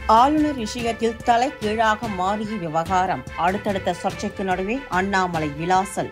ஆளுநர் விஷயத்தில் தலைகீழாக மாறிய விவகாரம் அடுத்தடுத்த சர்ச்சைக்கு நடுவே அண்ணாமலை விலாசல்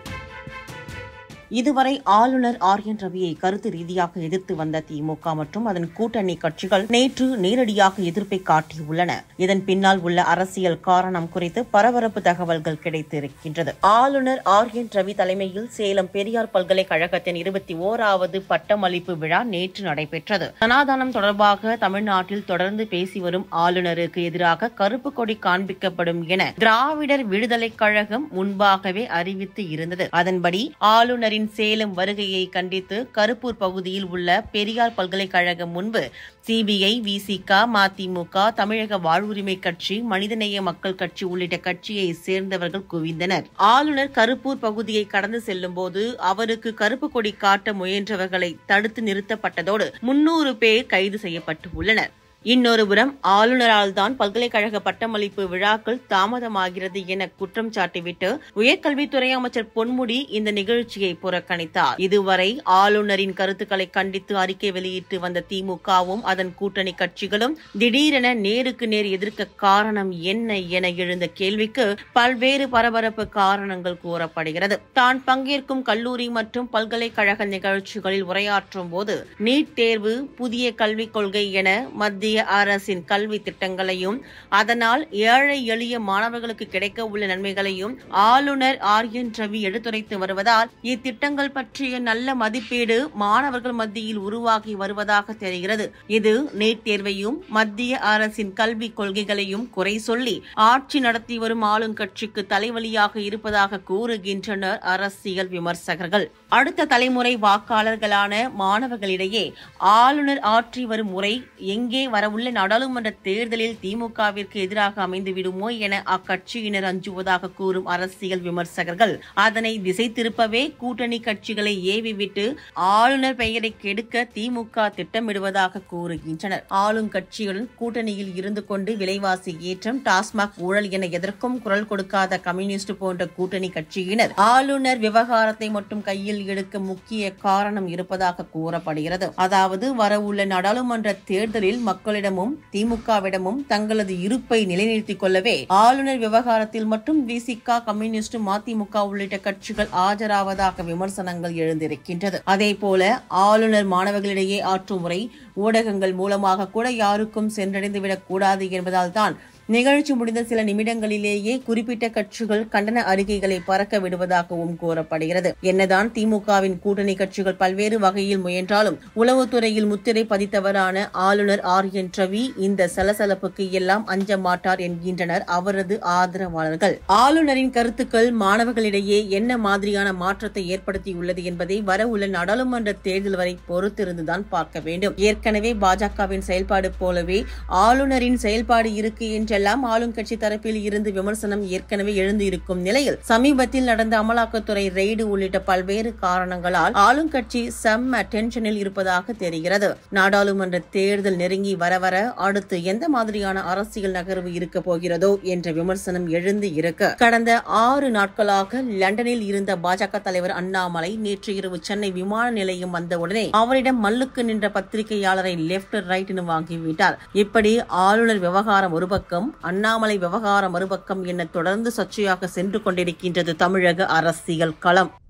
இதுவரை ஆளுநர் ஆர் என் ரவியை கருத்து ரீதியாக எதிர்த்து வந்த திமுக மற்றும் அதன் கூட்டணி கட்சிகள் நேற்று நேரடியாக எதிர்ப்பை காட்டியுள்ளன இதன் பின்னால் உள்ள அரசியல் காரணம் குறித்து பரபரப்பு தகவல்கள் கிடைத்திருக்கின்றது ஆளுநர் ஆர் என் ரவி தலைமையில் சேலம் பெரியார் பல்கலைக்கழகத்தின் இருபத்தி ஓராவது பட்டமளிப்பு விழா நேற்று நடைபெற்றது சனாதானம் தொடர்பாக தமிழ்நாட்டில் தொடர்ந்து பேசி வரும் ஆளுநருக்கு எதிராக கருப்பு கொடி காண்பிக்கப்படும் என திராவிடர் விடுதலைக் கழகம் முன்பாகவே அறிவித்து இருந்தது அதன்படி ஆளுநரின் சேலம் வருகையை கண்டித்து கருப்பூர் பகுதியில் உள்ள பெரியார் பல்கலைக்கழகம் முன்பு சிபிஐ விசிக மதிமுக தமிழக வாழ்வுரிமை கட்சி மனிதநேய மக்கள் கட்சி உள்ளிட்ட கட்சியை சேர்ந்தவர்கள் குவிந்தனர் ஆளுநர் கருப்பூர் பகுதியை கடந்து செல்லும் போது அவருக்கு கருப்பு கொடி காட்ட முயன்றவர்களை தடுத்து நிறுத்தப்பட்டதோடு முன்னூறு பேர் கைது செய்யப்பட்டு உள்ளனர் இன்னொருபுறம் ஆளுநரால் தான் பல்கலைக்கழக பட்டமளிப்பு விழாக்கள் தாமதமாகிறது என குற்றம் சாட்டிவிட்டு உயர்கல்வித்துறை அமைச்சர் பொன்முடி இந்த நிகழ்ச்சியை புறக்கணித்தார் இதுவரை ஆளுநரின் கருத்துக்களை கண்டித்து அறிக்கை வெளியிட்டு வந்த திமுகவும் அதன் கூட்டணி கட்சிகளும் திடீரென நேருக்கு நேர் எதிர்க்க காரணம் என்ன என எழுந்த கேள்விக்கு பல்வேறு பரபரப்பு காரணங்கள் கூறப்படுகிறது தான் பங்கேற்கும் கல்லூரி மற்றும் பல்கலைக்கழக நிகழ்ச்சிகளில் உரையாற்றும் போது நீட் தேர்வு புதிய கல்விக் கொள்கை என மத்திய அரசின் கல்வி திட்டங்களையும் அதனால் ஏழை எளிய மாணவர்களுக்கு கிடைக்க உள்ள நன்மைகளையும் ஆளுநர் ஆர் என் ரவி எடுத்துரைத்து வருவதால் இத்திட்டங்கள் பற்றிய நல்ல மதிப்பீடு மாணவர்கள் மத்தியில் உருவாகி வருவதாக தெரிகிறது இது நீட் தேர்வையும் மத்திய அரசின் கல்விக் கொள்கைகளையும் குறை சொல்லி ஆட்சி நடத்தி வரும் ஆளுங்கட்சிக்கு தலைவலியாக இருப்பதாக கூறுகின்றனர் அரசியல் விமர்சகர்கள் அடுத்த தலைமுறை வாக்காளர்களான மாணவர்களிடையே ஆளுநர் ஆற்றி வரும் முறை எங்கே வரவுள்ள நாடாளுமன்ற தேர்தலில் திமுகவிற்கு எதிராக அமைந்து விடுமோ என அக்கட்சியினர் அஞ்சுவதாக கூறும் அரசியல் விமர்சகர்கள் அதனை திசை திருப்பவே கூட்டணி கட்சிகளை ஏவிவிட்டு ஆளுநர் பெயரை கெடுக்க திமுக திட்டமிடுவதாக கூறுகின்றனர் ஆளும் கட்சியுடன் கூட்டணியில் இருந்து கொண்டு விலைவாசி ஏற்றம் டாஸ்மாக் ஊழல் என எதற்கும் குரல் கொடுக்காத கம்யூனிஸ்ட் போன்ற கூட்டணி கட்சியினர் ஆளுநர் விவகாரத்தை மட்டும் கையில் எடுக்க முக்கிய காரணம் இருப்பதாக கூறப்படுகிறது அதாவது வரவுள்ள நாடாளுமன்ற தேர்தலில் மக்களிடமும் திமுகவிடமும் தங்களது இருப்பை நிலைநிறுத்திக் கொள்ளவே ஆளுநர் விவகாரத்தில் மட்டும் விசிக கம்யூனிஸ்ட் மதிமுக உள்ளிட்ட கட்சிகள் ஆஜராவதாக விமர்சனங்கள் எழுந்திருக்கின்றது அதேபோல ஆளுநர் மாணவர்களிடையே ஆற்றும் முறை ஊடகங்கள் மூலமாக கூட யாருக்கும் சென்றடைந்துவிடக் கூடாது என்பதால் தான் நிகழ்ச்சி முடிந்த சில நிமிடங்களிலேயே குறிப்பிட்ட கட்சிகள் கண்டன அறிக்கைகளை பறக்க விடுவதாகவும் கூறப்படுகிறது என்னதான் திமுகவின் கூட்டணி கட்சிகள் பல்வேறு வகையில் முயன்றாலும் உளவுத்துறையில் முத்திரை பதித்தவரான ஆளுநர் ஆர் என் ரவி இந்த சலசலப்புக்கு எல்லாம் அஞ்ச மாட்டார் என்கின்றனர் அவரது ஆதரவாளர்கள் ஆளுநரின் கருத்துக்கள் மாணவர்களிடையே என்ன மாதிரியான மாற்றத்தை ஏற்படுத்தியுள்ளது என்பதை வரவுள்ள நாடாளுமன்ற தேர்தல் வரை பொறுத்திருந்துதான் பார்க்க வேண்டும் ஏற்கனவே பாஜகவின் செயல்பாடு போலவே ஆளுநரின் செயல்பாடு இருக்கு என்ற என்றெல்லாம் ஆளுங்கட்சி தரப்பில் இருந்து விமர்சனம் ஏற்கனவே எழுந்து இருக்கும் நிலையில் சமீபத்தில் நடந்த அமலாக்கத்துறை ரெய்டு உள்ளிட்ட பல்வேறு காரணங்களால் ஆளுங்கட்சி செம்ம டென்ஷனில் இருப்பதாக தெரிகிறது நாடாளுமன்ற தேர்தல் நெருங்கி வர வர அடுத்து எந்த மாதிரியான அரசியல் நகர்வு இருக்க போகிறதோ என்ற விமர்சனம் எழுந்து இருக்க கடந்த ஆறு நாட்களாக லண்டனில் இருந்த பாஜக தலைவர் அண்ணாமலை நேற்று இரவு சென்னை விமான நிலையம் வந்தவுடனே அவரிடம் மல்லுக்கு நின்ற பத்திரிகையாளரை லெப்ட் ரைட்னு வாங்கிவிட்டார் இப்படி ஆளுநர் விவகாரம் ஒரு பக்கம் அண்ணாமலை விவகாரம் மறுபக்கம் என தொடர்ந்து சர்ச்சையாக சென்று கொண்டிருக்கின்றது தமிழக அரசியல் களம்